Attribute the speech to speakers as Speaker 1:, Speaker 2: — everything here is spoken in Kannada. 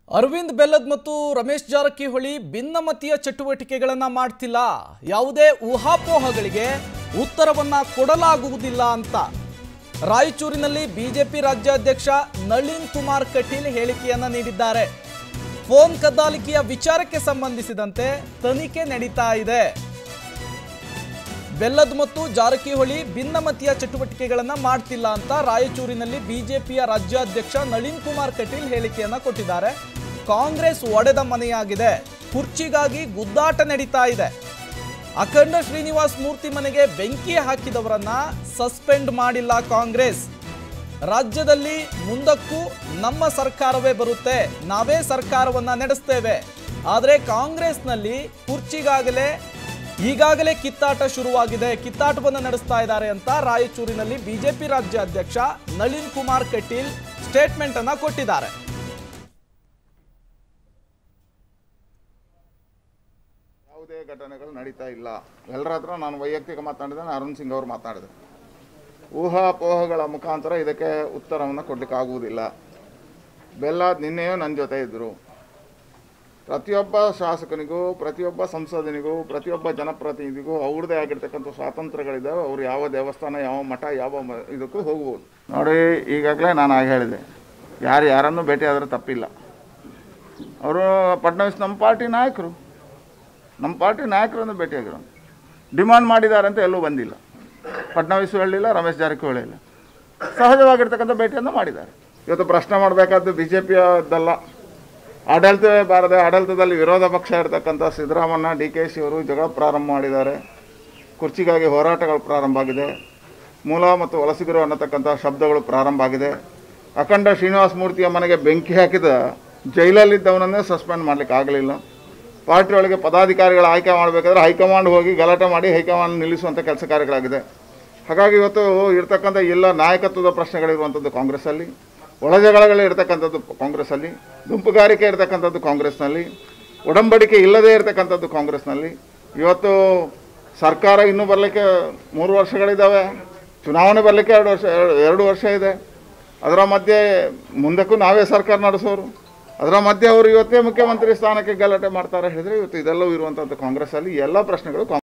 Speaker 1: ಅರವಿಂದ್ ಬೆಲ್ಲದ್ ಮತ್ತು ರಮೇಶ್ ಜಾರಕಿಹೊಳಿ ಭಿನ್ನಮತೀಯ ಚಟುವಟಿಕೆಗಳನ್ನ ಮಾಡ್ತಿಲ್ಲ ಯಾವುದೇ ಊಹಾಪೋಹಗಳಿಗೆ ಉತ್ತರವನ್ನ ಕೊಡಲಾಗುವುದಿಲ್ಲ ಅಂತ ರಾಯಚೂರಿನಲ್ಲಿ ಬಿಜೆಪಿ ರಾಜ್ಯಾಧ್ಯಕ್ಷ ನಳಿನ್ ಕುಮಾರ್ ಕಟೀಲ್ ಹೇಳಿಕೆಯನ್ನ ನೀಡಿದ್ದಾರೆ ಫೋನ್ ಕದ್ದಾಲಿಕೆಯ ವಿಚಾರಕ್ಕೆ ಸಂಬಂಧಿಸಿದಂತೆ ತನಿಖೆ ನಡೀತಾ ಇದೆ ಬೆಲ್ಲದ್ ಮತ್ತು ಜಾರಕಿಹೊಳಿ ಭಿನ್ನಮತೀಯ ಚಟುವಟಿಕೆಗಳನ್ನ ಮಾಡ್ತಿಲ್ಲ ಅಂತ ರಾಯಚೂರಿನಲ್ಲಿ ಬಿಜೆಪಿಯ ರಾಜ್ಯಾಧ್ಯಕ್ಷ ನಳಿನ್ ಕುಮಾರ್ ಕಟೀಲ್ ಹೇಳಿಕೆಯನ್ನ ಕೊಟ್ಟಿದ್ದಾರೆ ಕಾಂಗ್ರೆಸ್ ಒಡೆದ ಮನೆಯಾಗಿದೆ ಕುರ್ಚಿಗಾಗಿ ಗುದ್ದಾಟ ನಡೀತಾ ಇದೆ ಅಖಂಡ ಶ್ರೀನಿವಾಸ್ ಮೂರ್ತಿ ಮನೆಗೆ ಬೆಂಕಿ ಹಾಕಿದವರನ್ನ ಸಸ್ಪೆಂಡ್ ಮಾಡಿಲ್ಲ ಕಾಂಗ್ರೆಸ್ ರಾಜ್ಯದಲ್ಲಿ ಮುಂದಕ್ಕೂ ನಮ್ಮ ಸರ್ಕಾರವೇ ಬರುತ್ತೆ ನಾವೇ ಸರ್ಕಾರವನ್ನ ನಡೆಸ್ತೇವೆ ಆದರೆ ಕಾಂಗ್ರೆಸ್ನಲ್ಲಿ ಕುರ್ಚಿಗಾಗಲೇ ಈಗಾಗಲೇ ಕಿತ್ತಾಟ ಶುರುವಾಗಿದೆ ಕಿತ್ತಾಟವನ್ನು ನಡೆಸ್ತಾ ಇದ್ದಾರೆ ಅಂತ ರಾಯಚೂರಿನಲ್ಲಿ ಬಿಜೆಪಿ ರಾಜ್ಯಾಧ್ಯಕ್ಷ ನಳಿನ್ ಕುಮಾರ್ ಕಟೀಲ್ ಸ್ಟೇಟ್ಮೆಂಟ್ ಅನ್ನ ಕೊಟ್ಟಿದ್ದಾರೆ
Speaker 2: ಯಾವುದೇ ಘಟನೆಗಳು ನಡೀತಾ ಇಲ್ಲ ಎಲ್ಲರ ಹತ್ರ ನಾನು ವೈಯಕ್ತಿಕ ಮಾತನಾಡಿದ್ದೇನೆ ಅರುಣ್ ಸಿಂಗ್ ಅವರು ಮಾತನಾಡಿದೆ ಊಹಾಪೋಹಗಳ ಮುಖಾಂತರ ಇದಕ್ಕೆ ಉತ್ತರವನ್ನು ಕೊಡಲಿಕ್ಕೆ ಆಗುವುದಿಲ್ಲ ಬೆಲ್ಲ ನಿನ್ನೆಯೂ ನನ್ನ ಜೊತೆ ಇದ್ದರು ಪ್ರತಿಯೊಬ್ಬ ಶಾಸಕನಿಗೂ ಪ್ರತಿಯೊಬ್ಬ ಸಂಸದನಿಗೂ ಪ್ರತಿಯೊಬ್ಬ ಜನಪ್ರತಿನಿಧಿಗೂ ಅವ್ರದ್ದೇ ಆಗಿರ್ತಕ್ಕಂಥ ಸ್ವಾತಂತ್ರ್ಯಗಳಿದ್ದಾವೆ ಅವರು ಯಾವ ದೇವಸ್ಥಾನ ಯಾವ ಮಠ ಯಾವ ಮ ಇದಕ್ಕೂ ಹೋಗ್ಬೋದು ನೋಡಿ ಈಗಾಗಲೇ ನಾನು ಆಗ ಹೇಳಿದೆ ಯಾರು ಯಾರನ್ನು ಭೇಟಿಯಾದರೂ ತಪ್ಪಿಲ್ಲ ಅವರು ಫಡ್ನವೀಸ್ ನಮ್ಮ ಪಾರ್ಟಿ ನಾಯಕರು ನಮ್ಮ ಪಾರ್ಟಿ ನಾಯಕರನ್ನು ಭೇಟಿಯಾಗಿರೋ ಡಿಮಾಂಡ್ ಮಾಡಿದ್ದಾರೆ ಅಂತ ಎಲ್ಲೂ ಬಂದಿಲ್ಲ ಫಡ್ನವೀಸ್ ಹೇಳಿಲ್ಲ ರಮೇಶ್ ಜಾರಕಿಹೊಳಿ ಇಲ್ಲ ಸಹಜವಾಗಿರ್ತಕ್ಕಂಥ ಭೇಟಿಯನ್ನು ಮಾಡಿದ್ದಾರೆ ಇವತ್ತು ಪ್ರಶ್ನೆ ಮಾಡಬೇಕಾದ್ದು ಬಿ ಜೆ ಪಿಯದ್ದಲ್ಲ ಆಡಳಿತವೇ ಬಾರದೆ ಆಡಳಿತದಲ್ಲಿ ವಿರೋಧ ಪಕ್ಷ ಇರತಕ್ಕಂಥ ಸಿದ್ದರಾಮಣ್ಣ ಡಿ ಕೆ ಶಿ ಅವರು ಜಗಳ ಪ್ರಾರಂಭ ಮಾಡಿದ್ದಾರೆ ಕುರ್ಚಿಗಾಗಿ ಹೋರಾಟಗಳು ಪ್ರಾರಂಭ ಆಗಿದೆ ಮೂಲ ಮತ್ತು ವಲಸಿಗರು ಅನ್ನತಕ್ಕಂಥ ಶಬ್ದಗಳು ಪ್ರಾರಂಭ ಆಗಿದೆ ಅಖಂಡ ಶ್ರೀನಿವಾಸ ಮೂರ್ತಿಯ ಮನೆಗೆ ಬೆಂಕಿ ಹಾಕಿದ ಜೈಲಲ್ಲಿದ್ದವನನ್ನೇ ಸಸ್ಪೆಂಡ್ ಮಾಡಲಿಕ್ಕೆ ಆಗಲಿಲ್ಲ ಪಾರ್ಟಿ ಒಳಗೆ ಪದಾಧಿಕಾರಿಗಳ ಆಯ್ಕೆ ಮಾಡಬೇಕಾದ್ರೆ ಹೈಕಮಾಂಡ್ ಹೋಗಿ ಗಲಾಟೆ ಮಾಡಿ ಹೈಕಮಾಂಡ್ ನಿಲ್ಲಿಸುವಂಥ ಕೆಲಸ ಕಾರ್ಯಗಳಾಗಿದೆ ಹಾಗಾಗಿ ಇವತ್ತು ಇರ್ತಕ್ಕಂಥ ಎಲ್ಲ ನಾಯಕತ್ವದ ಪ್ರಶ್ನೆಗಳಿರುವಂಥದ್ದು ಕಾಂಗ್ರೆಸ್ಸಲ್ಲಿ ಒಳಜಗಳಗಳು ಇರ್ತಕ್ಕಂಥದ್ದು ಕಾಂಗ್ರೆಸ್ಸಲ್ಲಿ ಗುಂಪುಗಾರಿಕೆ ಇರ್ತಕ್ಕಂಥದ್ದು ಕಾಂಗ್ರೆಸ್ನಲ್ಲಿ ಒಡಂಬಡಿಕೆ ಇಲ್ಲದೇ ಇರತಕ್ಕಂಥದ್ದು ಕಾಂಗ್ರೆಸ್ನಲ್ಲಿ ಇವತ್ತು ಸರ್ಕಾರ ಇನ್ನೂ ಬರಲಿಕ್ಕೆ ಮೂರು ವರ್ಷಗಳಿದ್ದಾವೆ ಚುನಾವಣೆ ಬರಲಿಕ್ಕೆ ಎರಡು ವರ್ಷ ಎರಡು ವರ್ಷ ಇದೆ ಅದರ ಮಧ್ಯೆ ಮುಂದಕ್ಕೂ ನಾವೇ ಸರ್ಕಾರ ನಡೆಸೋರು ಅದರ ಮಧ್ಯೆ ಅವರು ಇವತ್ತೇ ಮುಖ್ಯಮಂತ್ರಿ ಸ್ಥಾನಕ್ಕೆ ಗಲಾಟೆ ಮಾಡ್ತಾರೆ ಹೇಳಿದ್ರೆ ಇವತ್ತು ಇದೆಲ್ಲವೂ ಇರುವಂಥದ್ದು ಕಾಂಗ್ರೆಸ್ಸಲ್ಲಿ ಎಲ್ಲ ಪ್ರಶ್ನೆಗಳು ಕಾಂಗ್ರೆಸ್